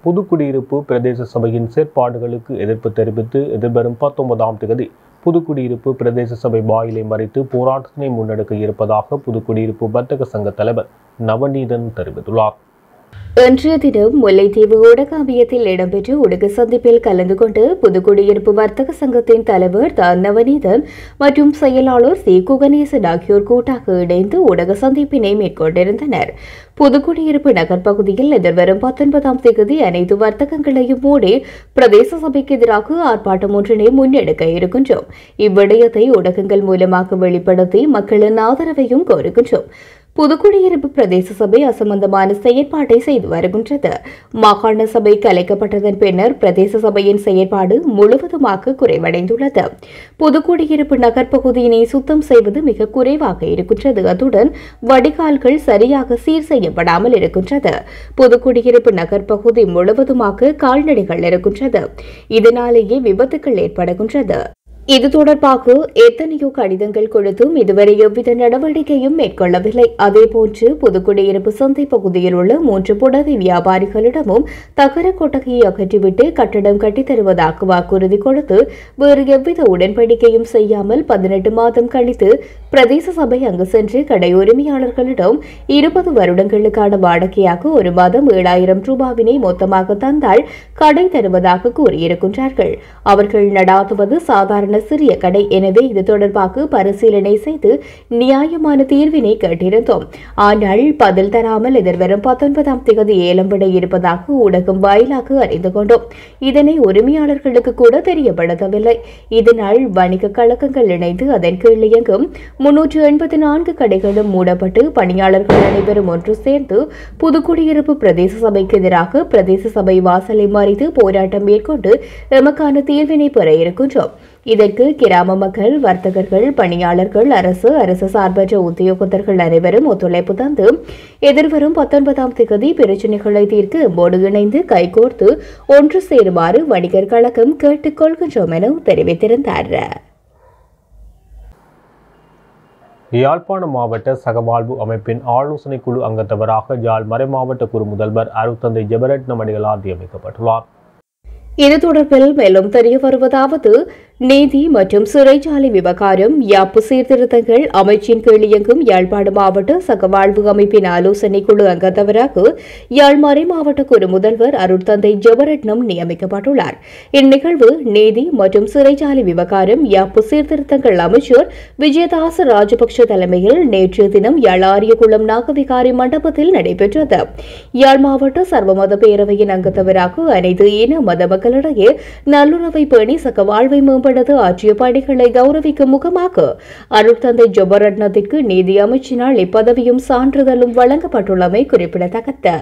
புதுக்குடியிருப்பு பிரதேச சபையின் செயற்பாடுகளுக்கு எதிர்ப்பு தெரிவித்து எதிர்வரும் பத்தொன்பதாம் தேதி புதுக்குடியிருப்பு பிரதேச சபை வாயிலை மறித்து போராட்டத்தினை முன்னெடுக்க இருப்பதாக புதுக்குடியிருப்பு வர்த்தக சங்க தலைவர் நவநீதன் தெரிவித்துள்ளார் இன்றைய தினம் முல்லைத்தீவு ஊடகாவியத்தில் இடம்பெற்ற ஊடக சந்திப்பில் கலந்து கொண்டு புதுக்குடியிருப்பு வர்த்தக சங்கத்தின் தலைவர் த நவநீதன் மற்றும் செயலாளர் சி குகணேசன் ஆகியோர் கூட்டாக இணைந்து ஊடக சந்திப்பினை மேற்கொண்டிருந்தனர் புதுக்குடியிருப்பு நகர் பகுதியில் எதிர்வரும் பத்தொன்பதாம் தேதி அனைத்து வர்த்தகங்களையும் மூடி பிரதேச சபைக்கு எதிராக ஆர்ப்பாட்டம் ஒன்றினை முன்னெடுக்க இருக்கின்றோம் இவ்விடயத்தை ஊடகங்கள் மூலமாக வெளிப்படுத்தி மக்களின் ஆதரவையும் கோருகின்றோம் புதுக்குடியிருப்பு பிரதேச சபை அசம்பந்தமான செயற்பாட்டை செய்து வருகின்றது மாகாண சபை கலைக்கப்பட்டதன் பின்னர் பிரதேச சபையின் செயற்பாடு முழுவதுமாக குறைவடைந்துள்ளது புதுக்குடியிருப்பு நகர் பகுதியினை சுத்தம் செய்வது மிக குறைவாக இருக்கின்றது அத்துடன் வடிகால்கள் சரியாக சீர் செய்யப்படாமல் இருக்கின்றது புதுக்குடியிருப்பு நகர் பகுதி முழுவதுமாக கால்நடைகள் இருக்கின்றது இதனாலேயே விபத்துகள் ஏற்படுகின்றது இது தொடர்பாக எத்தனையோ கடிதங்கள் கொடுத்தும் இதுவரை எவ்வித நடவடிக்கையும் மேற்கொள்ளவில்லை அதேபோன்று புதுக்குடியிருப்பு சந்தை பகுதியில் உள்ள மூன்று புடவை வியாபாரிகளிடமும் தகர கொட்டகையை அகற்றிவிட்டு கட்டடம் கட்டித் தருவதாக வாக்குறுதி கொடுத்து வேறு எவ்வித உடன்படிக்கையும் செய்யாமல் பதினெட்டு மாதம் கழித்து பிரதேச சபை அங்கு சென்று கடை உரிமையாளர்களிடம் இருபது வருடங்களுக்கான வாடகையாக ஒரு மாதம் ஏழாயிரம் ரூபாவினை மொத்தமாக தந்தால் கடை தருவதாக கூறியிருக்கின்றார்கள் அவர்கள் நடாத்துவது சாதாரண சிறிய கடை எனவே இது தொடர்பாக பரிசீலனை செய்து நியாயமான தீர்வினை கேட்டிருந்தோம் ஆனால் பதில் தராமல் எதிர்வரும் பத்தொன்பதாம் தேதி ஏலம் விட இருப்பதாக ஊடகம் வாயிலாக அறிந்து கொண்டோம் இதனை உரிமையாளர்களுக்கு கூட தெரியப்படுத்தவில்லை இதனால் வணிக கழகங்கள் இணைந்து அதன் கீழ் இயங்கும் முன்னூற்று எண்பத்தி நான்கு கடைகளும் மூடப்பட்டு பணியாளர்கள் அனைவரும் ஒன்று சேர்ந்து புதுக்குடியிருப்பு பிரதேச சபைக்கு எதிராக பிரதேச சபை வாசலை மறித்து போராட்டம் மேற்கொண்டு எமக்கான தீர்வினை பெற இருக்கின்றோம் இதற்கு கிராம மக்கள் வர்த்தகர்கள் பணியாளர்கள் அரசு அரசு சார்பற்ற உத்தியோகத்தர்கள் அனைவரும் ஒத்துழைப்பு தந்து எதிர்வரும் பத்தொன்பதாம் தேதி பிரச்சினைகளை தீர்க்க எம்மோடு இணைந்து கைகோர்த்து ஒன்று சேருமாறு வணிகர் கழகம் கேட்டுக் கொள்கின்றோம் என தெரிவித்திருந்தார் யாழ்ப்பாண மாவட்ட சகவாழ்வு அமைப்பின் ஆலோசனை குழு அங்கத்தவராக யாழ் மறைமாவட்ட குறு முதல்வர் அருத்தந்தை ஜெபரட்னம் அடிகளார் நியமிக்கப்பட்டுள்ளார் இது தொடர்பில் மேலும் தெரிய வருவதாவது நீதி மற்றும் சிறைச்சாலை விவகாரம் யாப்பு சீர்திருத்தங்கள் அமைச்சின் கீழ் இயங்கும் யாழ்ப்பாண மாவட்ட சகவாழ்வு அமைப்பின் ஆலோசனை குழு அங்கத்தவராக யாழ் மறை மாவட்ட குறு முதல்வர் அருட்தந்தை ஜெபரட்னம் நியமிக்கப்பட்டுள்ளார் இந்நிகழ்வு நீதி மற்றும் சிறைச்சாலை விவகாரம் யாப்பு சீர்திருத்தங்கள் அமைச்சர் விஜயதாச ராஜபக்ஷ தலைமையில் நேற்றைய தினம் யாழ் ஆரியகுளம் நாகவிகாரி மண்டபத்தில் நடைபெற்றது யாழ் மாவட்ட சர்வமத பேரவையின் அங்கத்தவராக அனைத்து இன மத மக்களிடையே நல்லுறவை பேணி சக வாழ்வை மேம்படுத்த ஆற்றிய பணிகளை கௌரவிக்கும் முகமாக அருட்தந்தை ஜொபரட்னத்திற்கு நீதி அமைச்சினால் இப்பதவியும் சான்றிதழும் வழங்கப்பட்டுள்ளமை குறிப்பிடத்தக்கது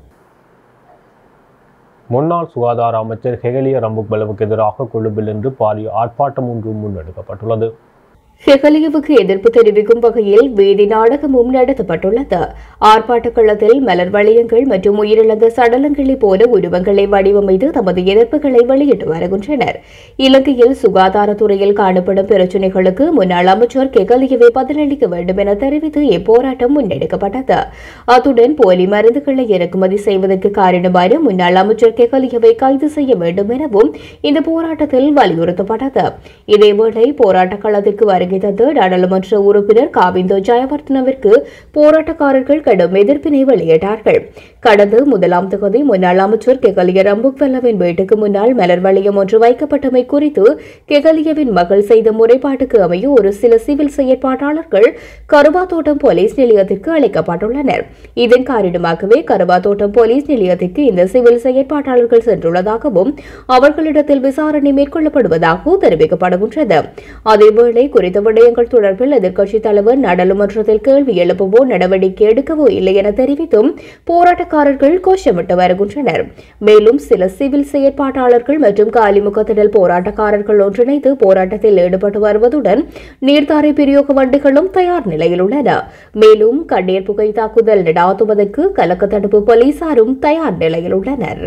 முன்னாள் சுகாதார அமைச்சர் ஹெகலிய ரம்புக்பலவுக்கு எதிராக கொழும்பில் இன்று பாரிய ஆர்ப்பாட்டம் ஒன்று முன்னெடுக்கப்பட்டுள்ளது ஹெகலியவுக்கு எதிர்ப்பு தெரிவிக்கும் வகையில் வீதி நாடகமும் நடத்தப்பட்டுள்ளது ஆர்ப்பாட்டக் களத்தில் மலர் வளையங்கள் மற்றும் உயிரிழந்த சடலங்களைப் போல உருவங்களை வடிவமைத்து தமது எதிர்ப்புகளை வெளியிட்டு வருகின்றனர் இலங்கையில் சுகாதாரத்துறையில் காணப்படும் பிரச்சினைகளுக்கு முன்னாள் அமைச்சர் கெகலியவே பதிலளிக்க வேண்டும் என தெரிவித்து இப்போராட்டம் முன்னெடுக்கப்பட்டது அத்துடன் போலி மருந்துகளை இறக்குமதி செய்வதற்கு காரணமான முன்னாள் அமைச்சர் கெகலியவை கைது செய்ய வேண்டும் எனவும் இந்த போராட்டத்தில் வலியுறுத்தப்பட்டது இதேவேளை போராட்டக் களத்திற்கு வருகை தந்து நாடாளுமன்ற உறுப்பினர் காவிந்தோ ஜெயவர்தனவிற்கு போராட்டக்காரர்கள் கடும் எதிர்ப்பினை வெளியிட்டார்கள் கடந்த முதலாம் தொகுதி முன்னாள் அமைச்சர் கெகலிய ரம்புக்வெல்லவின் வீட்டுக்கு முன்னால் மலர் வளையம் ஒன்று வைக்கப்பட்டமை குறித்து கெகலியவின் மகள் செய்த முறைப்பாட்டுக்கு அமைய ஒரு சில சிவில் செயற்பாட்டாளர்கள் கருவாத்தோட்டம் போலீஸ் நிலையத்திற்கு அழைக்கப்பட்டுள்ளனர் இதன் காரணமாகவே கருவாத்தோட்டம் போலீஸ் நிலையத்திற்கு இந்த சிவில் செயற்பாட்டாளர்கள் சென்றுள்ளதாகவும் அவர்களிடத்தில் விசாரணை மேற்கொள்ளப்படுவதாகவும் தெரிவிக்கப்படுகின்றது அதேவேளை குறித்த விடயங்கள் தொடர்பில் எதிர்க்கட்சித் தலைவர் நாடாளுமன்றத்தில் கேள்வி எழுப்பவோ நடவடிக்கை எடுக்கவோ இல்லை என தெரிவித்தும் போராட்டக்காரர்கள் கோஷமிட்டு வருகின்றனர் மேலும் சில சிவில் செயற்பாட்டாளர்கள் மற்றும் காலிமுகத்திடல் போராட்டக்காரர்கள் ஒன்றிணைந்து போராட்டத்தில் ஈடுபட்டு வருவதுடன் நீர்த்தாரை பிரயோக வண்டிகளும் தயார் நிலையில் உள்ளன மேலும் கண்ணீர் புகை தாக்குதல் நடாத்துவதற்கு கலக்க தடுப்பு போலீசாரும் தயார் நிலையில் உள்ளனர்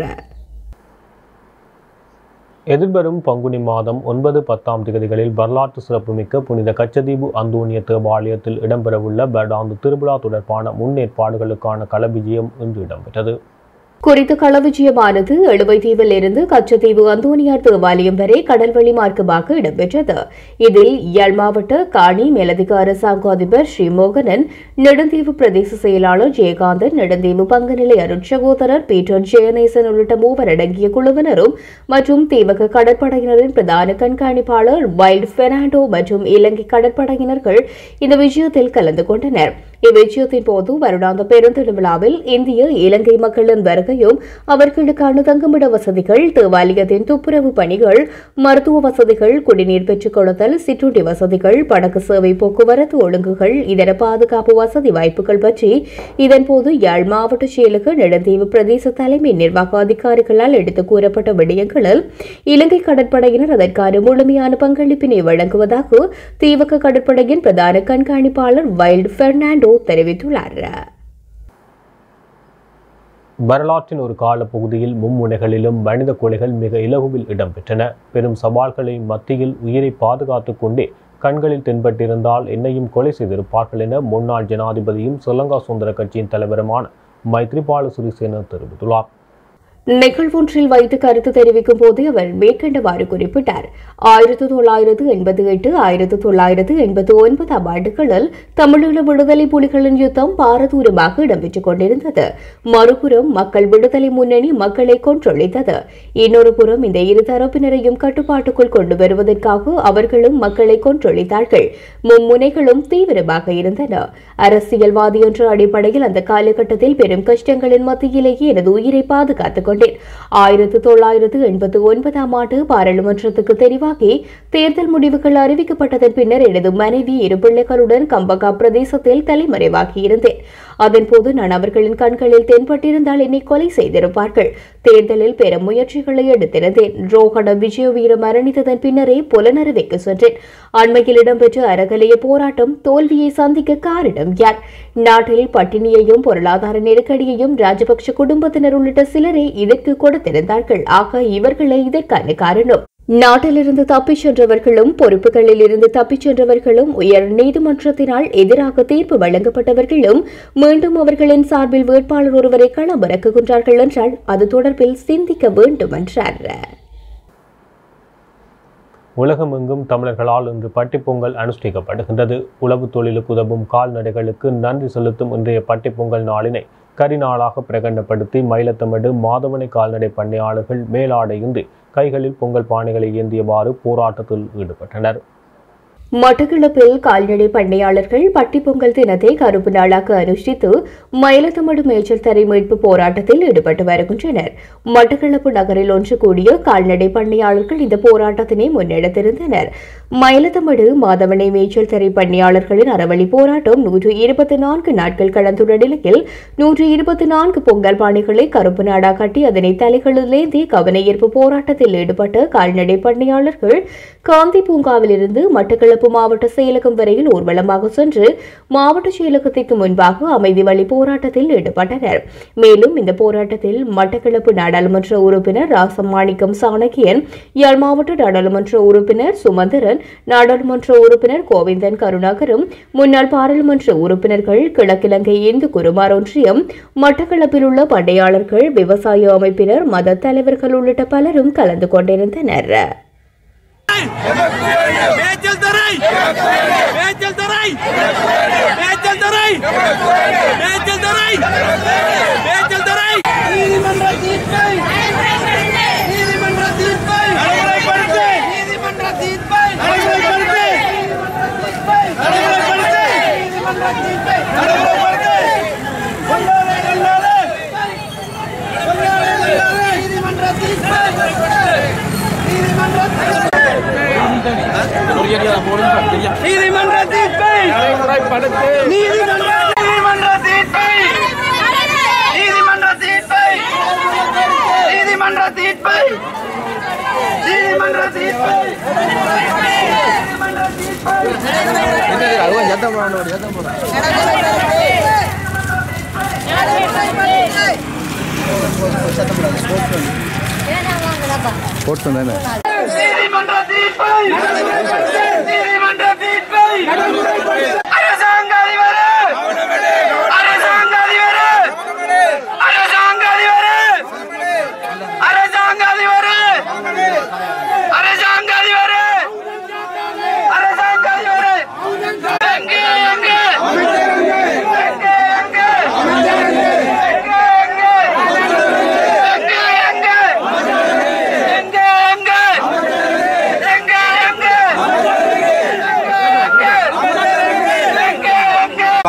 எதிர்வரும் பங்குனி மாதம் ஒன்பது பத்தாம் திகதிகளில் வரலாற்று சிறப்புமிக்க புனித கச்சதீபு அந்தோனிய தேவாலயத்தில் இடம்பெறவுள்ள வருடாந்து திருவிழா தொடர்பான முன்னேற்பாடுகளுக்கான களவிஜயம் இன்று இடம்பெற்றது குறித்த களவிஜயமானது எழுவைத்தீவில் இருந்து கச்சத்தீவு அந்தோனியார் தேவாலயம் வரை கடல்வழி மார்க்கமாக இடம்பெற்றது இதில் யாழ் மாவட்ட காணி மேலதிக அரசாங்க அதிபர் ஸ்ரீ மோகனன் நெடுந்தீவு பிரதேச செயலாளர் ஜெயகாந்தன் நெடுந்தீவு பங்குநிலை அருட்சகோதரர் பீட்டர் ஜெயநேசன் உள்ளிட்ட மூவர் அடங்கிய குழுவினரும் மற்றும் தீவக கடற்படையினரின் பிரதான கண்காணிப்பாளர் வைல்ட் பெர்னாண்டோ மற்றும் இலங்கை கடற்படையினர்கள் இந்த விஜயத்தில் கலந்து கொண்டனர் இவ்விஜயத்தின் போது வருடாந்த பெருந்திருவிழாவில் இந்திய இலங்கை மக்களின் வருகையும் அவர்களுக்கான தங்குமிட வசதிகள் தேவாலயத்தின் துப்புரவு பணிகள் மருத்துவ வசதிகள் குடிநீர் பெற்றுக் கொடுத்தல் சிற்றுண்டி வசதிகள் படகு சேவை போக்குவரத்து ஒழுங்குகள் இதர பாதுகாப்பு வசதி வாய்ப்புகள் பற்றி இதன்போது யாழ் மாவட்ட செயலக நெடுந்தீவு பிரதேச தலைமை நிர்வாக அதிகாரிகளால் எடுத்துக் கூறப்பட்ட விடயங்களில் இலங்கை கடற்படையினர் அதற்கான முழுமையான பங்களிப்பினை வழங்குவதாக தீவக கடற்படையின் பிரதான கண்காணிப்பாளர் வைல்ட் பெர்னாண்டோ தெரிவித்துள்ளார் வரலாற்றின் ஒரு காலப்பகுதியில் மும்முனைகளிலும் மனித கொலைகள் மிக இலகுவில் இடம்பெற்றன பெரும் சவால்களின் மத்தியில் உயிரை பாதுகாத்துக் கொண்டே கண்களில் தென்பட்டிருந்தால் என்னையும் கொலை செய்திருப்பார்கள் என முன்னாள் ஜனாதிபதியும் ஸ்ரீலங்கா சுதந்திர கட்சியின் தலைவருமான மைத்ரிபால சிறிசேன தெரிவித்துள்ளார் நிகழ்வொன்றில் வைத்து கருத்து தெரிவிக்கும் போது அவர் மேற்கண்டவாறு குறிப்பிட்டார் ஆயிரத்து தொள்ளாயிரத்து எண்பத்தி எட்டு ஆயிரத்து தொள்ளாயிரத்து எண்பத்தி ஒன்பதாம் ஆண்டுகளில் தமிழீழ விடுதலை புலிகளின் யுத்தம் பாரதூரமாக இடம்பெற்றுக் கொண்டிருந்தது மறுபுறம் மக்கள் விடுதலை முன்னணி மக்களை கொன்றொழித்தது இன்னொரு புறம் இந்த இரு தரப்பினரையும் கட்டுப்பாட்டுக்குள் கொண்டு வருவதற்காக அவர்களும் மக்களை கொன்றொழித்தார்கள் மும்முனைகளும் தீவிரமாக இருந்தன அரசியல்வாதி என்ற அடிப்படையில் அந்த காலகட்டத்தில் பெரும் கஷ்டங்களின் மத்தியிலேயே எனது உயிரை பாதுகாத்துக் கொண்டேன் ஆயிரத்து தொள்ளாயிரத்து எண்பத்தி ஒன்பதாம் ஆண்டு பாராளுமன்றத்துக்கு தெரிவாகி தேர்தல் முடிவுகள் அறிவிக்கப்பட்டதன் பின்னர் எனது மனைவி இரு பிள்ளைகளுடன் கம்பகா பிரதேசத்தில் தலைமறைவாகியிருந்தேன் அதன்போது நான் அவர்களின் கண்களில் தென்பட்டிருந்தால் என்னை கொலை செய்திருப்பார்கள் தேர்தலில் பெற முயற்சிகளை எடுத்திருந்தேன் ரோகண விஜய வீர மரணித்ததன் பின்னரே புலனறுவைக்கு சென்றேன் அண்மையில் இடம்பெற்ற அறகலைய போராட்டம் தோல்வியை சந்திக்க காரணம் யார் நாட்டில் பட்டினியையும் பொருளாதார நெருக்கடியையும் ராஜபக்ஷ குடும்பத்தினர் உள்ளிட்ட சிலரே இதற்கு கொடுத்திருந்தார்கள் ஆக இவர்களே இதற்கான காரணம் நாட்டிலிருந்து தப்பிச் சென்றவர்களும் பொறுப்புகளில் இருந்து தப்பிச் சென்றவர்களும் உயர் நீதிமன்றத்தினால் எதிராக தீர்ப்பு வழங்கப்பட்டவர்களும் மீண்டும் அவர்களின் சார்பில் வேட்பாளர் ஒருவரை களமிறக்குகின்றார்கள் என்றால் அது தொடர்பில் சிந்திக்க வேண்டும் என்றார் உலகமெங்கும் தமிழர்களால் இன்று பட்டிப்பொங்கல் அனுஷ்டிக்கப்படுகின்றது உழவு தொழிலுக்கு உதவும் கால்நடைகளுக்கு நன்றி செலுத்தும் இன்றைய பட்டிப்பொங்கல் நாளினை கரிநாளாக பிரகடனப்படுத்தி மயிலத்தமடு மாதவனை கால்நடை பண்ணையாளர்கள் மேலாடையின்றி கைகளில் பொங்கல் பானைகளை ஏந்தியவாறு போராட்டத்தில் ஈடுபட்டனர் மட்டக்களப்பில் கால்நடை பண்ணையாளர்கள் பட்டிப்பொங்கல் தினத்தை கருப்பு நாளாக அனுஷ்டித்து மயிலத்தமடு மேய்ச்சல் தரை மீட்பு போராட்டத்தில் ஈடுபட்டு வருகின்றனர் மட்டக்களப்பு நகரில் ஒன்று கூடிய கால்நடை பண்ணையாளர்கள் இந்த போராட்டத்தினை முன்னெடுத்திருந்தனர் மயிலத்தமடு மாதவனை மேய்ச்சல் தரை பண்ணையாளர்களின் அறவழி போராட்டம் நூற்று இருபத்தி நான்கு நாட்கள் கடந்துள்ள நிலையில் நூற்று இருபத்தி நான்கு பொங்கல் பானைகளை கருப்பு நாடா கட்டி அதனை தலைகளிலேந்தி கவன ஈர்ப்பு போராட்டத்தில் ஈடுபட்ட கால்நடை பண்ணையாளர்கள் காந்தி பூங்காவிலிருந்து மட்டக்களப்பு மாவட்ட செயலகம் வரையில் ஊர்வலமாக சென்று மாவட்ட செயலகத்திற்கு முன்பாக அமைதி வழி போராட்டத்தில் ஈடுபட்டனர் மேலும் இந்த போராட்டத்தில் மட்டக்களப்பு நாடாளுமன்ற உறுப்பினர் ராசமாணிக்கம் சாணக்கியன் யாழ் மாவட்ட நாடாளுமன்ற உறுப்பினர் சுமந்திரன் நாடாளுமன்ற உறுப்பினர் கோவிந்தன் கருணாகரும் முன்னாள் பாராளுமன்ற உறுப்பினர்கள் கிழக்கிழங்கை இந்து குருமார் ஒன்றியம் மட்டக்களப்பில் உள்ள பண்டையாளர்கள் விவசாய அமைப்பினர் மத தலைவர்கள் உள்ளிட்ட பலரும் கலந்து கொண்டிருந்தனர் மேய்ச்சல் தரை மேய்ச்சல் தரை மேய்ச்சல் தரை மேய்ச்சல் தரை மேய்ச்சல் தரை நீதிமன்ற தீர்ப்பை நீதிமன்ற தீர்ப்பை நடைமுறைப்படுத்து நீதிமன்ற தீர்ப்பை நடைமுறைப்படுத்து நடைமுறைப்படுத்து நீதிமன்ற தீர்ப்பை நடைமுறைப்படுத்து கொல்லாதே கொல்லாதே கொல்லாதே கொல்லாதே நீதிமன்ற தீர்ப்பை நீதிமன்ற தீர்ப்பை நீதிமன்ற தீர்ப்பை நீதிமன்ற நீதிமன்ற தீர்ப்பை நீதிமன்ற தீர்ப்பை நீதிமன்ற தீர்ப்பை நீதிமன்ற தீர்ப்பை நீதிமன்ற தீர்ப்பை நீதிமன்ற தீர்ப்பை நீதிமன்ற தீர்ப்பை அரசாங்க அதிபரே அரசாங்க அதிபரே அரசாங்க அதிபரே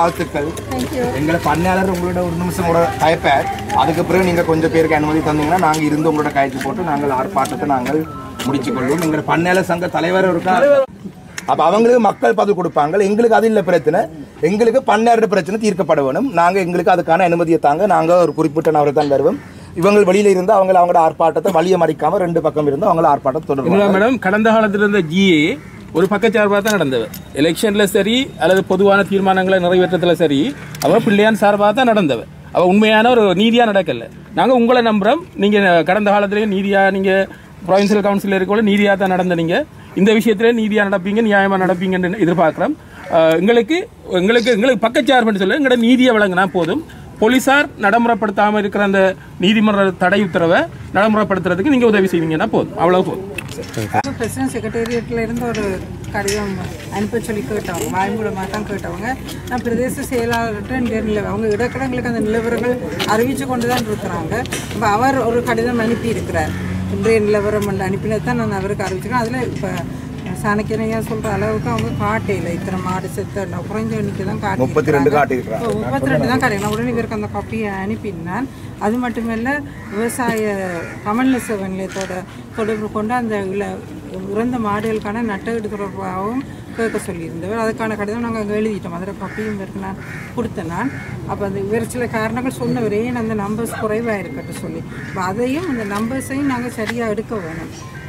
வாழ்த்துக்கள் எங்களை பண்ணையாளர் உங்களோட ஒரு நிமிஷம் கூட கயப்பார் அதுக்கு பிறகு நீங்க கொஞ்சம் பேருக்கு அனுமதி தந்தீங்கன்னா நாங்க இருந்து உங்களோட கயத்து போட்டு நாங்கள் ஆர்ப்பாட்டத்தை நாங்கள் முடிச்சுக் கொள்வோம் எங்களோட பண்ணையாளர் சங்க தலைவர் இருக்கா அப்ப அவங்களுக்கு மக்கள் பதில் கொடுப்பாங்க எங்களுக்கு அது இல்ல பிரச்சனை எங்களுக்கு பண்ணையாளர் பிரச்சனை தீர்க்கப்பட வேணும் நாங்க எங்களுக்கு அதுக்கான அனுமதியை தாங்க நாங்க ஒரு குறிப்பிட்ட நபரை தான் தருவோம் இவங்க வெளியில இருந்து அவங்க அவங்களோட ஆர்ப்பாட்டத்தை வழியை மறிக்காம ரெண்டு பக்கம் இருந்து அவங்கள ஆர்ப்பாட்டத்தை இல்ல தொடருவாங்க மேடம் கடந்த காலத்தில் இருந்த ஜிஏ ஒரு பக்கச்சார்பாக தான் நடந்தது எலெக்ஷன்ல சரி அல்லது பொதுவான தீர்மானங்களை நிறைவேற்றத்தில் சரி அவ பிள்ளையான் சார்பாக தான் நடந்தவ அவ உண்மையான ஒரு நீதியா நடக்கல நாங்க உங்களை நம்புறோம் நீங்க கடந்த காலத்திலேயே நீதியா நீங்க ப்ரொவின்சியல் கவுன்சில் இருக்கோட நீதியா தான் நடந்த நீங்க இந்த விஷயத்திலே நீதியா நடப்பீங்க நியாயமா நடப்பீங்கன்னு எதிர்பார்க்கிறோம் அஹ், எங்களுக்கு எங்களுக்கு எங்களுக்கு பக்கச்சார்புன்னு சொல்ல எங்களோட நீதியை வழங்கினா போதும் போலீசார் நடைமுறைப்படுத்தாம இருக்கிற அந்த நீதிமன்ற தடை உத்தரவை நடைமுறைப்படுத்துறதுக்கு நீங்க உதவி செய்வீங்கன்னா போதும் அவ்வளவு போதும் பிரசிடென்ட் செக்ரட்டேரியட்ல இருந்து ஒரு கடிதம் அனுப்ப சொல்லி கேட்டவங்க வாய்மூலமாக தான் கேட்டவங்க நான் பிரதேச செயலாளர்கிட்ட இந்த நில அவங்க இடக்கிடங்களுக்கு அந்த நிலவரங்கள் அறிவித்து கொண்டு தான் இருக்கிறாங்க இப்போ அவர் ஒரு கடிதம் அனுப்பி இருக்கிறார் இன்றைய நிலவரம் வந்து அனுப்பினது தான் நான் அவருக்கு அறிவிச்சிருக்கேன் அதில் இப்போ சாணக்கியனையா சொல்கிற அளவுக்கு அவங்க காட்டையில் இத்தனை மாடு செத்து குறைஞ்ச எண்ணிக்கை தான் காட்டி முப்பத்தி ரெண்டு காட்டியிருக்கிறாங்க முப்பத்தி ரெண்டு தான் கிடைக்கும் உடனே இவருக்கு அந்த காப்பியை அனுப்பினான் அது மட்டுமல்ல விவசாய கமல்நெச நிலையத்தோட தொடர்பு கொண்டு அந்த இள இறந்த மாடுகளுக்கான நட்டஈடு தொடர்பாகவும் கேட்க சொல்லியிருந்தவர் அதுக்கான கடிதம் நாங்கள் அங்கே எழுதிட்டோம் அதில் காப்பியும் இவருக்கு நான் கொடுத்தேன் நான் அப்போ அந்த இவர் சில காரணங்கள் சொன்னவர் ஏன் அந்த நம்பர்ஸ் குறைவாக இருக்கட்டும் சொல்லி அப்போ அதையும் அந்த நம்பர்ஸையும் நாங்கள் சரியாக எடுக்க வேணும்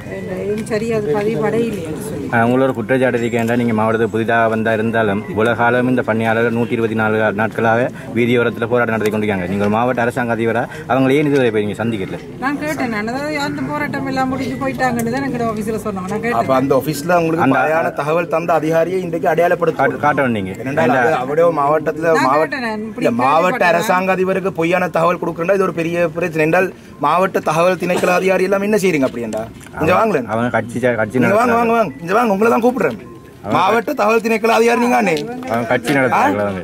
ஏன் சரியாக அது பதிவடையில்லைன்னு சொல்லி உங்களோட குற்றச்சாட்டு இருக்கின்ற நீங்கள் மாவட்டத்தில் புதிதாக வந்தா இருந்தாலும் உலகாலம் இந்த பணியாளர்கள் நூற்றி இருபத்தி நாலு நாட்களாக வீதியோரத்தில் போராட்டம் நடத்தி கொண்டிருக்காங்க நீங்கள் மாவட்ட அரசாங்க அதிபராக அவங்கள ஏன் இதுவரை போய் நீங்கள் சந்திக்கல நான் கேட்டேன் நான் அதாவது அந்த போராட்டம் எல்லாம் முடிஞ்சு போயிட்டாங்கன்னு தான் எங்களோட ஆஃபீஸில் சொன்னாங்க நான் கேட்டேன் அப்ப அந்த ஆபீஸ்ல உங்களுக்கு பழையான தகவல் தந்த அதிகாரியை இன்றைக்கு அடையாளப்படுத்த காட்டணும் நீங்கள் என்னடா அது அவருடைய மாவட்டத்துல நான் மாவட்ட கேட்டேன் நான் இப்படி இல்ல மாவட்ட கேள்விப்பட்டேன். அரசாங்க அதிபருக்கு பொய்யான தகவல் கொடுக்குறா இது ஒரு பெரிய பிரச்சனை என்றால் மாவட்ட தகவல் திணைக்கள அதிகாரி எல்லாம் என்ன செய்றீங்க அப்படியேண்டா இங்க வாங்கல அவங்க கட்சி சா- கட்சி நீங்க வாங்க வாங்க நடத்துறாங்க வாங்க இங்க வாங்க உங்களை தான் கூப்பிடுறேன் மாவட்ட தகவல் திணைக்கள அதிகாரி நீங்க அண்ணே. அவங்க கட்சி நடத்துறாங்க அவங்க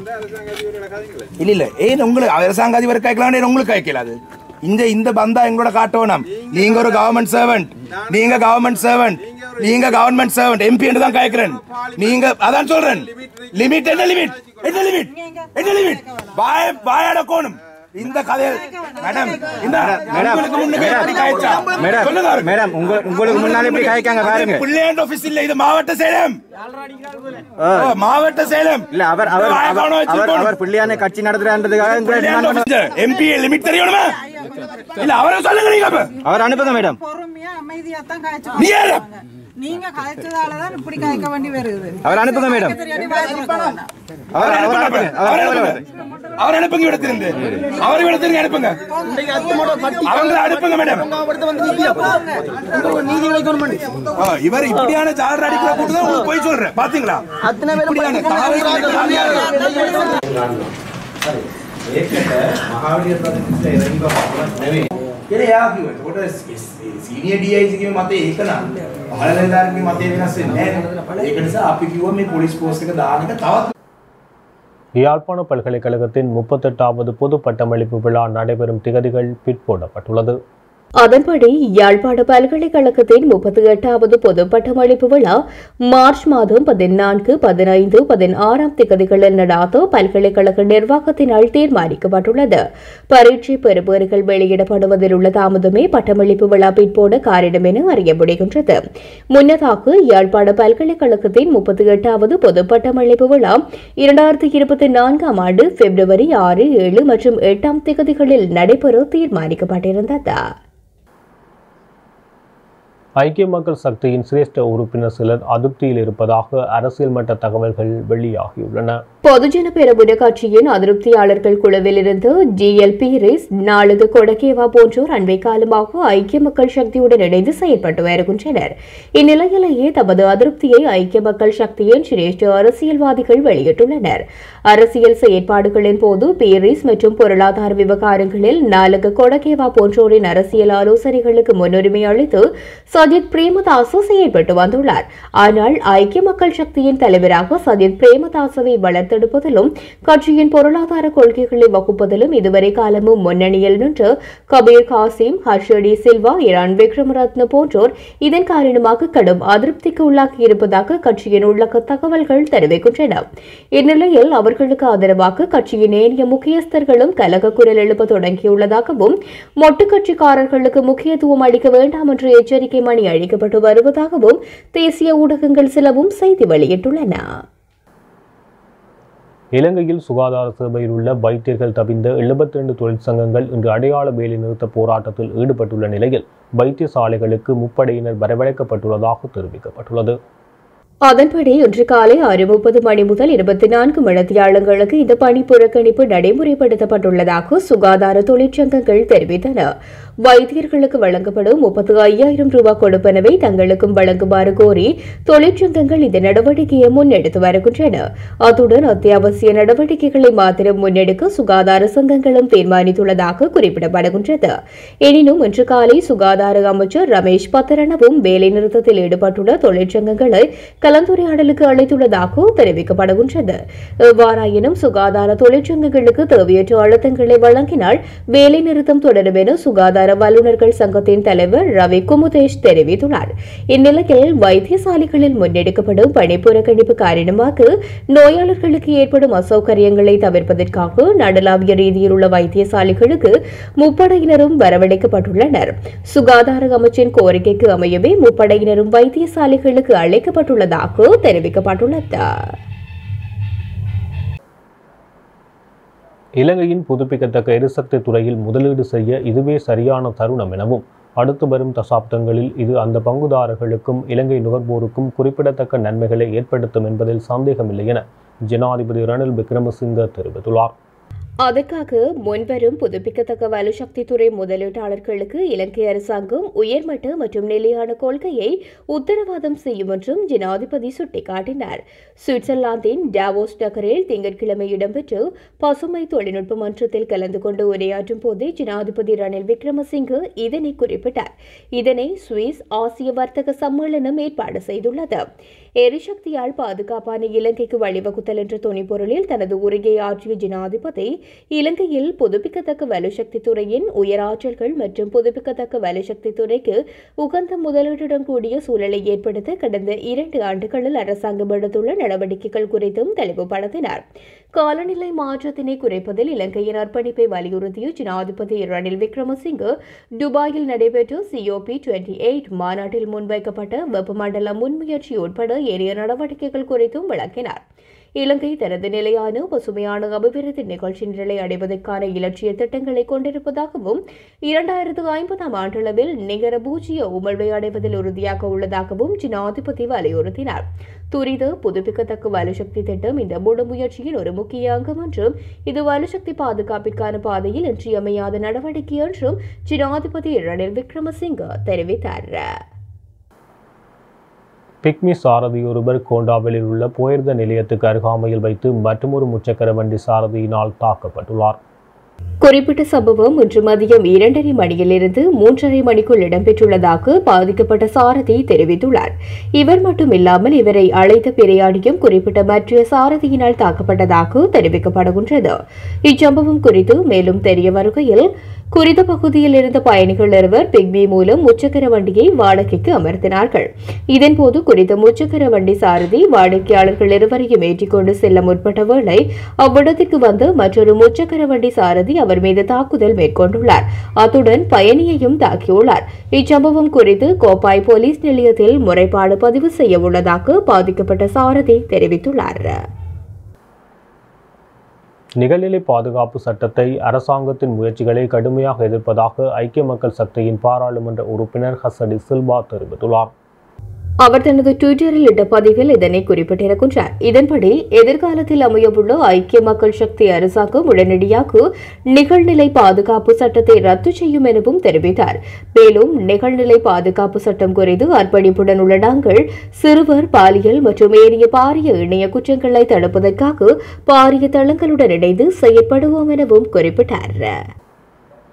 இல்ல இல்ல ஏன் உங்களுக்கு அரசாங்க அதிபர் கேட்கலாம் உங்களுக்கு கேட்கல அது இந்த இந்த பந்தா எங்களோட காட்டணும் நீங்க ஒரு கவர்மெண்ட் சர்வெண்ட் நீங்க கவர்மெண்ட் சர்வெண்ட் நீங்க கவர்மெண்ட் சர்வெண்ட் எம்பி என்று தான் கேட்கிறேன் நீங்க அதான் சொல்றேன் லிமிட் என்ன லிமிட் என்ன லிமிட் என்ன லிமிட் வாய வாயாட கோணும் இந்த கதையில் மேடம் இந்த உங்களுக்கு முன்னுக்கு எப்படி காய்ச்சா? மேடம் சொல்லுங்க அவருக்கு. மேடம் உங்க உங்களுக்கு முன்னாலே இப்படி காய்க்காங்க பாருங்க பிள்ளையாண்ட் ஆபீஸ் இல்ல இது மாவட்ட சேலம் ஓ, மாவட்ட சேலம் இல்ல அவர் அவர் வாய அவர் கவனம் அவர் வச்சிருக்கணும். அவர் பிள்ளையான கட்சி நடத்துறான்றதுக்காக உங்களை எம்பி லிமிட் தெரியணுமா இல்ல அவரை சொல்லுங்க நீங்க அப்ப. அவர் அனுப்புங்க மேடம் பொறுமையா அமைதியா தான் நீ யாரு? காய்ச்சி நீங்க காய்ச்சதால தான் இப்படி காய்க்க வேண்டி வருது அவர் அனுப்புங்க மேடம் தெரியாட்டி வாய் திறக்க வேண்டாம். அவர் அவர் அனுப்புங்க அவர் அவர் அவர் அனுப்புங்க அவர் அனுப்புங்க இடத்திலிருந்து அவர் இடத்திலிருந்து அனுப்புங்க அவங்கள அனுப்புங்க மேடம் ஆ, இவர் இப்படியான ஜாலர் அடிக்கிற கூட்டு தான் உங்களுக்கு போய் சொல்றேன் பாத்தீங்களா இப்படியான தாவர සීනිය ඩයිගේ මතේ ඒකනම් පහලදාරගේ මතේ වෙනස් වෙන්නේ නැහැ. ඒක නිසා අපි කිව්වා මේ පොලිස් පෝස්ට් එක දාන එක තවත් யாழ்ப்பாண பல்கலைக்கழகத்தின் முப்பத்தெட்டாவது பொது பட்டமளிப்பு விழா நடைபெறும் திகதிகள் பிற்போடப்பட்டுள்ளது அதன்படி யாழ்ப்பாண பல்கலைக்கழகத்தின் முப்பத்தி எட்டாவது பொது பட்டமளிப்பு விழா மார்ச் மாதம் பதினான்கு பதினைந்து பதினாறாம் திகதிகளில் நடாத்த பல்கலைக்கழக நிர்வாகத்தினால் தீர்மானிக்கப்பட்டுள்ளது பரீட்சை பெறுபேறுகள் வெளியிடப்படுவதில் உள்ள தாமதமே பட்டமளிப்பு விழா பிற்போட காரணம் என அறிய முடிகின்றது முன்னதாக யாழ்ப்பாண பல்கலைக்கழகத்தின் முப்பத்தி எட்டாவது பொது பட்டமளிப்பு விழா இரண்டாயிரத்தி இருபத்தி நான்காம் ஆண்டு பிப்ரவரி ஆறு ஏழு மற்றும் எட்டாம் திகதிகளில் நடைபெற தீர்மானிக்கப்பட்டிருந்தது ஐக்கிய மக்கள் சக்தியின் சிரேஷ்ட உறுப்பினர் சிலர் அதிருப்தியில் இருப்பதாக அரசியல் மட்ட தகவல்கள் வெளியாகியுள்ளன பொதுஜன பெரமுன கட்சியின் அதிருப்தியாளர்கள் குழுவில் இருந்து ஜிஎல்பி ரேஸ் நாளது கொடகேவா போன்றோர் அண்மை காலமாக ஐக்கிய மக்கள் சக்தியுடன் இணைந்து செயல்பட்டு வருகின்றனர் இந்நிலையிலேயே தமது அதிருப்தியை ஐக்கிய மக்கள் சக்தியின் சிரேஷ்ட அரசியல்வாதிகள் வெளியிட்டுள்ளனர் அரசியல் செயற்பாடுகளின் போது பீரிஸ் மற்றும் பொருளாதார விவகாரங்களில் நாலக கொடகேவா போன்றோரின் அரசியல் ஆலோசனைகளுக்கு முன்னுரிமை அளித்து சஜித் பிரேமதாச செயல்பட்டு வந்துள்ளார் ஆனால் ஐக்கிய மக்கள் சக்தியின் தலைவராக சஜித் பிரேமதாசவை வளர்த்தெடுப்பதிலும் கட்சியின் பொருளாதார கொள்கைகளை வகுப்பதிலும் இதுவரை காலமும் முன்னணியில் நின்று கபீர் காசிம் ஹர்ஷடி சில்வா இரான் விக்ரமரத்ன போன்றோர் இதன் காரணமாக கடும் அதிருப்திக்கு உள்ளாகியிருப்பதாக கட்சியின் உள்ளக தகவல்கள் தெரிவிக்கின்றன இந்நிலையில் அவர்களுக்கு ஆதரவாக கட்சியின் ஏனைய முக்கியஸ்தர்களும் கலக குரல் எழுப்ப தொடங்கியுள்ளதாகவும் மொட்டு கட்சிக்காரர்களுக்கு முக்கியத்துவம் அளிக்க வேண்டாம் என்ற எச்சரிக்கை மணி அளிக்கப்பட்டு வருவதாகவும் தேசிய ஊடகங்கள் சிலவும் செய்தி வெளியிட்டுள்ளன இலங்கையில் சுகாதார சேவையில் உள்ள வைத்தியர்கள் தவிர்ந்த 72 தொழிற்சங்கங்கள் இன்று அடையாள வேலைநிறுத்த போராட்டத்தில் ஈடுபட்டுள்ள நிலையில் வைத்தியசாலைகளுக்கு முப்படையினர் வரவழைக்கப்பட்டுள்ளதாக தெரிவிக்கப்பட்டுள்ளது அதன்படி இன்று காலை ஆறு முப்பது மணி முதல் இருபத்தி நான்கு மணித்தியாளங்களுக்கு இந்த பணி புறக்கணிப்பு நடைமுறைப்படுத்தப்பட்டுள்ளதாக சுகாதார தொழிற்சங்கங்கள் தெரிவித்தன வைத்தியர்களுக்கு வழங்கப்படும் முப்பத்து ஐயாயிரம் ரூபாய் கொடுப்பனவை தங்களுக்கும் வழங்குமாறு கோரி தொழிற்சங்கங்கள் இந்த நடவடிக்கையை முன்னெடுத்து வருகின்றன அத்துடன் அத்தியாவசிய நடவடிக்கைகளை மாத்திரம் முன்னெடுக்க சுகாதார சங்கங்களும் தீர்மானித்துள்ளதாக குறிப்பிடப்படுகின்றது எனினும் இன்று காலை சுகாதார அமைச்சர் ரமேஷ் பத்தரணவும் வேலைநிறுத்தத்தில் ஈடுபட்டுள்ள தொழிற்சங்கங்களை கலந்துரையாடலுக்கு அழைத்துள்ளதாக தெரிவிக்கப்படுகின்றது எவ்வாறாயினும் சுகாதார தொழிற்சங்கங்களுக்கு தேவையற்ற அழுத்தங்களை வழங்கினால் வேலைநிறுத்தம் தொடரும் என சுகாதார வல்லுநர்கள் சங்கத்தின் தலைவர் ரவி குமுதேஷ் தெரிவித்துள்ளார் இந்நிலையில் வைத்தியசாலைகளில் முன்னெடுக்கப்படும் பணி புறக்கணிப்பு காரணமாக நோயாளர்களுக்கு ஏற்படும் அசௌகரியங்களை தவிர்ப்பதற்காக நடலாவிய ரீதியில் உள்ள வைத்தியசாலைகளுக்கு முப்படையினரும் வரவழைக்கப்பட்டுள்ளனர் சுகாதார அமைச்சின் கோரிக்கைக்கு அமையவே முப்படையினரும் வைத்தியசாலைகளுக்கு அழைக்கப்பட்டுள்ளதாக தெரிவிக்கப்பட்டுள்ளது இலங்கையின் புதுப்பிக்கத்தக்க எரிசக்தி துறையில் முதலீடு செய்ய இதுவே சரியான தருணம் எனவும் அடுத்து வரும் தசாப்தங்களில் இது அந்த பங்குதாரர்களுக்கும் இலங்கை நுகர்வோருக்கும் குறிப்பிடத்தக்க நன்மைகளை ஏற்படுத்தும் என்பதில் சந்தேகமில்லை என ஜனாதிபதி ரணில் விக்ரமசிங்க தெரிவித்துள்ளார் அதற்காக முன்வரும் புதுப்பிக்கத்தக்க வலுசக்தி துறை முதலீட்டாளர்களுக்கு இலங்கை அரசாங்கம் உயர்மட்ட மற்றும் நிலையான கொள்கையை உத்தரவாதம் செய்யும் என்றும் ஜனாதிபதி சுட்டிக்காட்டினார் சுவிட்சர்லாந்தின் டாவோஸ் நகரில் திங்கட்கிழமை இடம்பெற்ற பசுமை தொழில்நுட்ப மன்றத்தில் கலந்து கொண்டு உரையாற்றும் போதே ஜனாதிபதி ரணில் விக்ரமசிங்கே இதனை குறிப்பிட்டார் இதனை சுவிஸ் ஆசிய வர்த்தக சம்மேளனம் ஏற்பாடு செய்துள்ளது எரிசக்தியால் பாதுகாப்பான இலங்கைக்கு வழிவகுத்தல் என்ற துணிப்பொருளில் தனது உரையை ஆற்றிய ஜனாதிபதி இலங்கையில் புதுப்பிக்கத்தக்க வலுசக்தி துறையின் உயராற்றல்கள் மற்றும் புதுப்பிக்கத்தக்க வலுசக்தி துறைக்கு உகந்த முதலீட்டுடன் கூடிய சூழலை ஏற்படுத்த கடந்த இரண்டு ஆண்டுகளில் அரசாங்கம் எடுத்துள்ள நடவடிக்கைகள் குறித்தும் தெளிவுபடுத்தினார் காலநிலை மாற்றத்தினை குறைப்பதில் இலங்கையின் அர்ப்பணிப்பை வலியுறுத்திய ஜனாதிபதி ரணில் விக்ரமசிங்கே துபாயில் நடைபெற்ற சிஓபி டுவெண்டி எயிட் மாநாட்டில் முன்வைக்கப்பட்ட வெப்பமண்டல முன்முயற்சி உட்பட ஏனைய நடவடிக்கைகள் குறித்தும் விளக்கினார் இலங்கை தனது நிலையான பசுமையான அபிவிருத்தி நிகழ்ச்சி நிலை அடைவதற்கான இலட்சிய திட்டங்களை கொண்டிருப்பதாகவும் இரண்டாயிரத்து ஐம்பதாம் ஆண்டளவில் நிகர பூஜ்ஜிய உமிழ்வை அடைவதில் உறுதியாக உள்ளதாகவும் ஜனாதிபதி வலியுறுத்தினார் துரித புதுப்பிக்கத்தக்க வலுசக்தி திட்டம் இந்த முழு முயற்சியின் ஒரு முக்கிய அங்கம் என்றும் இது வலுசக்தி பாதுகாப்பிற்கான பாதையில் இன்றியமையாத நடவடிக்கை என்றும் ஜனாதிபதி ரணில் விக்ரமசிங்க தெரிவித்தார் பிக்மி சாரதி ஒருவர் கோண்டாவிலில் உள்ள புயர்த நிலையத்துக்கு அருகாமையில் வைத்து மற்றொரு முச்சக்கர வண்டி சாரதியினால் தாக்கப்பட்டுள்ளார் குறிப்பிட்ட சம்பவம் இன்று மதியம் இரண்டரை மணியிலிருந்து மூன்றரை மணிக்குள் இடம்பெற்றுள்ளதாக பாதிக்கப்பட்ட சாரதி தெரிவித்துள்ளார் இவர் மட்டுமில்லாமல் இவரை அழைத்த பிரயாணியும் குறிப்பிட்ட மற்ற சாரதியினால் தாக்கப்பட்டதாக தெரிவிக்கப்படுகின்றது இச்சம்பவம் குறித்து மேலும் தெரிய வருகையில் குறித்த பகுதியில் இருந்த பயணிகள் இருவர் பிக்மி மூலம் முச்சக்கர வண்டியை வாடகைக்கு அமர்த்தினார்கள் இதன்போது குறித்த முச்சக்கர வண்டி சாரதி வாடிக்கையாளர்கள் இருவரையும் ஏற்றிக்கொண்டு செல்ல முற்பட்ட வேளை அவ்விடத்திற்கு வந்த மற்றொரு முச்சக்கர வண்டி சாரதி அவர் மீது தாக்குதல் மேற்கொண்டுள்ளார் அத்துடன் பயணியையும் தாக்கியுள்ளார் இச்சம்பவம் குறித்து கோப்பாய் போலீஸ் நிலையத்தில் முறைப்பாடு பதிவு செய்ய உள்ளதாக பாதிக்கப்பட்ட சாரதி தெரிவித்துள்ளார் நிகழ்நிலை பாதுகாப்பு சட்டத்தை அரசாங்கத்தின் முயற்சிகளை கடுமையாக எதிர்ப்பதாக ஐக்கிய மக்கள் சக்தியின் பாராளுமன்ற உறுப்பினர் ஹசடி சில்வா தெரிவித்துள்ளார் அவர் தனது டுவிட்டரில் இட்ட பதிவில் இதனை குறிப்பிட்டிருக்கின்றார் இதன்படி எதிர்காலத்தில் அமையவுள்ள ஐக்கிய மக்கள் சக்தி அரசாங்கம் உடனடியாக நிகழ்நிலை பாதுகாப்பு சட்டத்தை ரத்து செய்யும் எனவும் தெரிவித்தார் மேலும் நிகழ்நிலை பாதுகாப்பு சட்டம் குறித்து அர்ப்பணிப்புடன் உள்ள நாங்கள் சிறுவர் பாலியல் மற்றும் ஏனைய பாரிய இணைய குற்றங்களை தடுப்பதற்காக பாரிய தளங்களுடன் இணைந்து செயற்படுவோம் எனவும் குறிப்பிட்டார்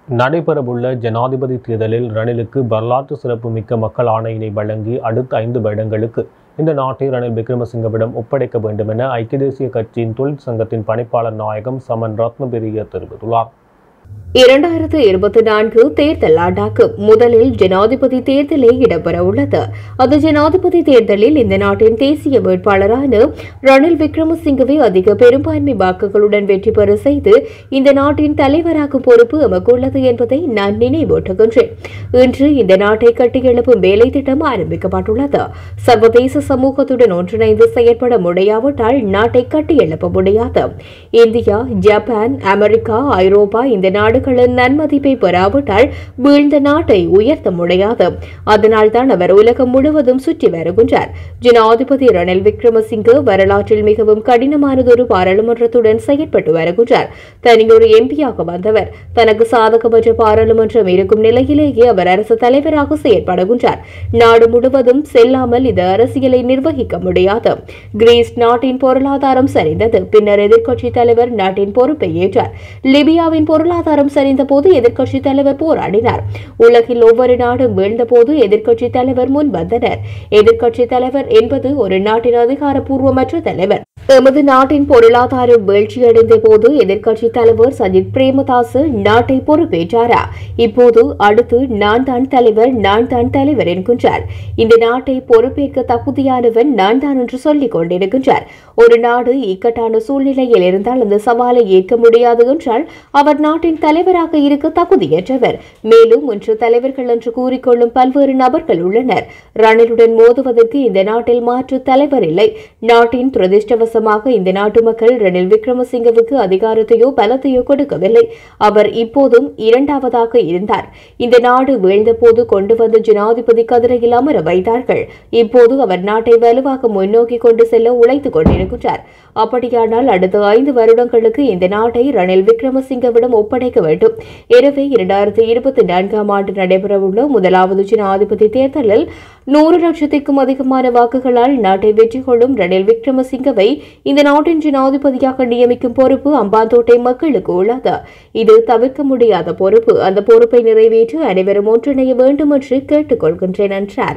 நடைபெறவுள்ள ஜனாதிபதி தேர்தலில் ரணிலுக்கு வரலாற்று சிறப்புமிக்க மக்கள் ஆணையினை வழங்கி அடுத்த ஐந்து வருடங்களுக்கு இந்த நாட்டை ரணில் விக்ரமசிங்கவிடம் ஒப்படைக்க வேண்டும் என ஐக்கிய தேசிய கட்சியின் தொழிற்சங்கத்தின் பணிப்பாளர் நாயகம் சமன் ரத்னபெரிய தெரிவித்துள்ளார் இரண்டாயிரத்து இருபத்தி நான்கு தேர்தல் ஆண்டாக்கு முதலில் ஜனாதிபதி தேர்தலே இடம்பெற உள்ளது அந்த ஜனாதிபதி தேர்தலில் இந்த நாட்டின் தேசிய வேட்பாளரான ரணில் விக்ரமசிங்கவை அதிக பெரும்பான்மை வாக்குகளுடன் வெற்றி பெற செய்து இந்த நாட்டின் தலைவராகும் பொறுப்பு எமக்கு உள்ளது என்பதை நான் நினைவூட்டுகின்றேன் இன்று இந்த நாட்டை கட்டியெழுப்பும் வேலை திட்டம் ஆரம்பிக்கப்பட்டுள்ளது சர்வதேச சமூகத்துடன் ஒன்றிணைந்து செயற்பட முடியாவிட்டால் நாட்டை கட்டியெழுப்ப முடியாது இந்தியா ஜப்பான் அமெரிக்கா ஐரோப்பா இந்த நாடுகளின் நன்மதிப்பை பெறாவிட்டால் வீழ்ந்த நாட்டை உயர்த்த முடியாது அதனால் தான் அவர் உலகம் முழுவதும் சுற்றி வருகின்றார் ஜனாதிபதி ரணில் விக்ரமசிங்க வரலாற்றில் மிகவும் கடினமானதொரு பாராளுமன்றத்துடன் செயற்பட்டு வருகின்றார் தனியொரு எம்பியாக வந்தவர் தனக்கு சாதகமற்ற பாராளுமன்றம் இருக்கும் நிலையிலேயே அவர் அரசு தலைவராக செயற்படுகின்றார் நாடு முழுவதும் செல்லாமல் இந்த அரசியலை நிர்வகிக்க முடியாது கிரீஸ் நாட்டின் பொருளாதாரம் சரிந்தது பின்னர் எதிர்க்கட்சி தலைவர் நாட்டின் பொறுப்பை ஏற்றார் லிபியாவின் பொருளாதாரம் சரிந்த போது எதிர்க்கட்சி தலைவர் போராடினார் உலகில் ஒவ்வொரு நாடும் வீழ்ந்த போது எதிர்க்கட்சி தலைவர் முன் வந்தனர் எதிர்க்கட்சி தலைவர் என்பது ஒரு நாட்டின் அதிகாரப்பூர்வமற்ற தலைவர் எமது நாட்டின் பொருளாதாரம் வீழ்ச்சியடைந்த போது எதிர்க்கட்சி தலைவர் சஜித் பிரேமதாஸ் நாட்டை பொறுப்பேற்றாரா இப்போது அடுத்து நான் தான் தலைவர் நான் தான் தலைவர் என்கின்றார் இந்த நாட்டை பொறுப்பேற்க தகுதியானவன் நான் தான் என்று சொல்லிக் கொண்டிருக்கின்றார் ஒரு நாடு இக்கட்டான சூழ்நிலையில் இருந்தால் அந்த சவாலை ஏற்க முடியாது என்றால் அவர் நாட்டின் தலைவராக இருக்க தகுதியற்றவர் மேலும் இன்று தலைவர்கள் என்று கூறிக்கொள்ளும் பல்வேறு நபர்கள் உள்ளனர் ரணிலுடன் மோதுவதற்கு இந்த நாட்டில் மாற்று தலைவர் இல்லை நாட்டின் துரதிருஷ்டவசமாக இந்த நாட்டு மக்கள் ரணில் விக்ரமசிங்கவுக்கு அதிகாரத்தையோ பலத்தையோ கொடுக்கவில்லை அவர் இப்போதும் இரண்டாவதாக இருந்தார் இந்த நாடு வீழ்ந்தபோது கொண்டு வந்த ஜனாதிபதி கதிரையில் அமர வைத்தார்கள் இப்போது அவர் நாட்டை வலுவாக முன்னோக்கி கொண்டு செல்ல உழைத்துக் கொண்டிருக்கின்றார் அப்படியானால் அடுத்த ஐந்து வருடங்களுக்கு இந்த நாட்டை ரணில் விக்ரமசிங்கவிடம் ஒப்படைக்க வேண்டும் எனவே இரண்டாயிரத்தி இருபத்தி நான்காம் ஆண்டு நடைபெறவுள்ள முதலாவது ஜனாதிபதி தேர்தலில் நூறு லட்சத்திற்கும் அதிகமான வாக்குகளால் நாட்டை வெற்றி கொள்ளும் ரணில் விக்ரமசிங்கவை இந்த நாட்டின் ஜனாதிபதியாக நியமிக்கும் பொறுப்பு அம்பாந்தோட்டை மக்களுக்கு உள்ளது இது தவிர்க்க முடியாத பொறுப்பு அந்த பொறுப்பை நிறைவேற்ற அனைவரும் ஒன்றிணைய வேண்டும் என்று கேட்டுக்கொள்கின்றேன் என்றார்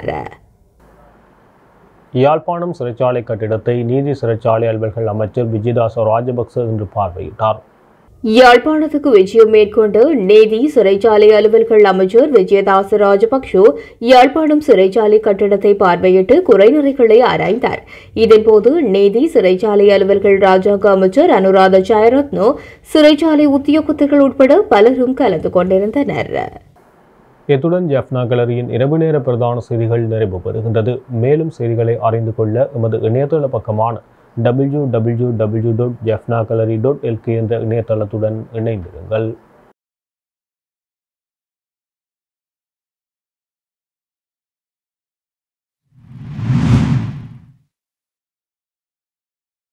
யாழ்ப்பாணம் சிறைச்சாலை கட்டிடத்தை நீதி சிறைச்சாலை அலுவல்கள் அமைச்சர் விஜயதாச ராஜபக்ச இன்று பார்வையிட்டார் யாழ்ப்பாணத்துக்கு விஜயம் மேற்கொண்டு நீதி சிறைச்சாலை அலுவல்கள் அமைச்சர் விஜயதாச ராஜபக்ஷ யாழ்ப்பாணம் சிறைச்சாலை கட்டிடத்தை பார்வையிட்டு குறைநிறைகளை ஆராய்ந்தார் இதன்போது நீதி சிறைச்சாலை அலுவல்கள் ராஜாங்க அமைச்சர் அனுராத ஜெயரத்னோ சிறைச்சாலை உத்தியோகத்தர்கள் உட்பட பலரும் கலந்து கொண்டிருந்தனர் இத்துடன் ஜெஃப்னா கேலரியின் இரவு நேர பிரதான செய்திகள் நிறைவு பெறுகின்றது மேலும் செய்திகளை அறிந்து கொள்ள எமது இணையதள பக்கமான W W W dot Jaffna gallery dot LK என்ற இணையதளத்துடன் இணைந்திருங்கள்